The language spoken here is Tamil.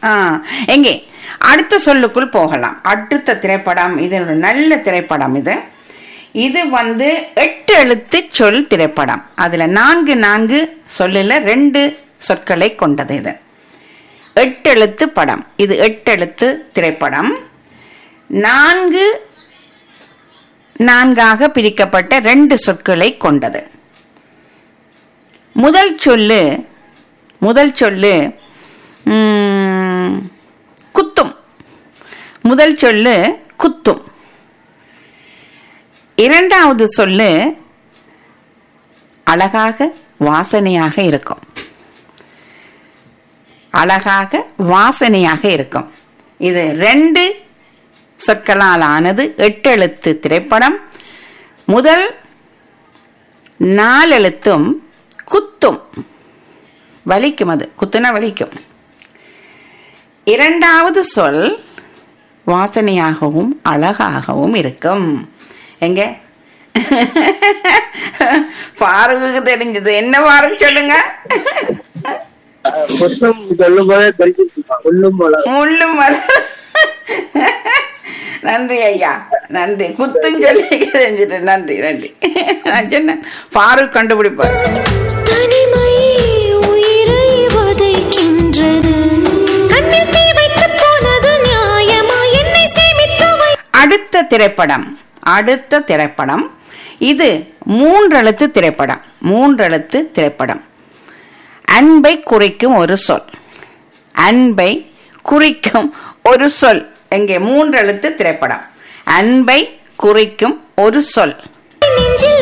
ஆ எங்கே அடுத்த சொல்லுக்குள் போகலாம் அடுத்த திரைப்படம் இது ஒரு நல்ல திரைப்படம் இது இது வந்து எட்டு எழுத்து சொல் திரைப்படம் அதுல நான்கு நான்கு சொல்லுல ரெண்டு சொற்களை கொண்டது இது எட்டு எழுத்து படம் இது எட்டு எழுத்து திரைப்படம் நான்கு நான்காக பிரிக்கப்பட்ட ரெண்டு சொற்களை கொண்டது முதல் சொல்லு முதல் சொல்லு ம், குத்தும் முதல் சொல்லு குத்தும் இரண்டாவது சொல்லு அழகாக வாசனையாக இருக்கும் அழகாக வாசனையாக இருக்கும் இது ரெண்டு சொற்களால் ஆனது எட்டு எழுத்து திரைப்படம் முதல் நாலெழுத்தும் குத்தும் வலிக்கும் அது குத்துனா வலிக்கும் இரண்டாவது சொல் வாசனையாகவும் அழகாகவும் இருக்கும் எங்க பாருவுக்கு தெரிஞ்சது என்ன பாருங்க சொல்லுங்க புத்தம் சொல்லும் போதே தெரிஞ்சிருக்கா சொல்லும் போல முள்ளும் மலர் நன்றி ஐயா நன்றி குத்தும் சொல்லி தெரிஞ்சிட்டு நன்றி நன்றி நான் சொன்னேன் ஃபாரூக் கண்டுபிடிப்பார் தனிமை உயிரை வதைக்கின்றது கண்ணில் தீ வைத்து போனது நியாயமா என்னை சேமித்து வை அடுத்த திரைப்படம் அடுத்த திரைப்படம் இது மூன்றெழுத்து திரைப்படம் மூன்றெழுத்து திரைப்படம் அன்பை குறிக்கும் ஒரு சொல் அன்பை குறிக்கும் ஒரு சொல் எங்கே மூன்றெழுத்து திரைப்படம் அன்பை குறிக்கும் ஒரு சொல் நெஞ்சில்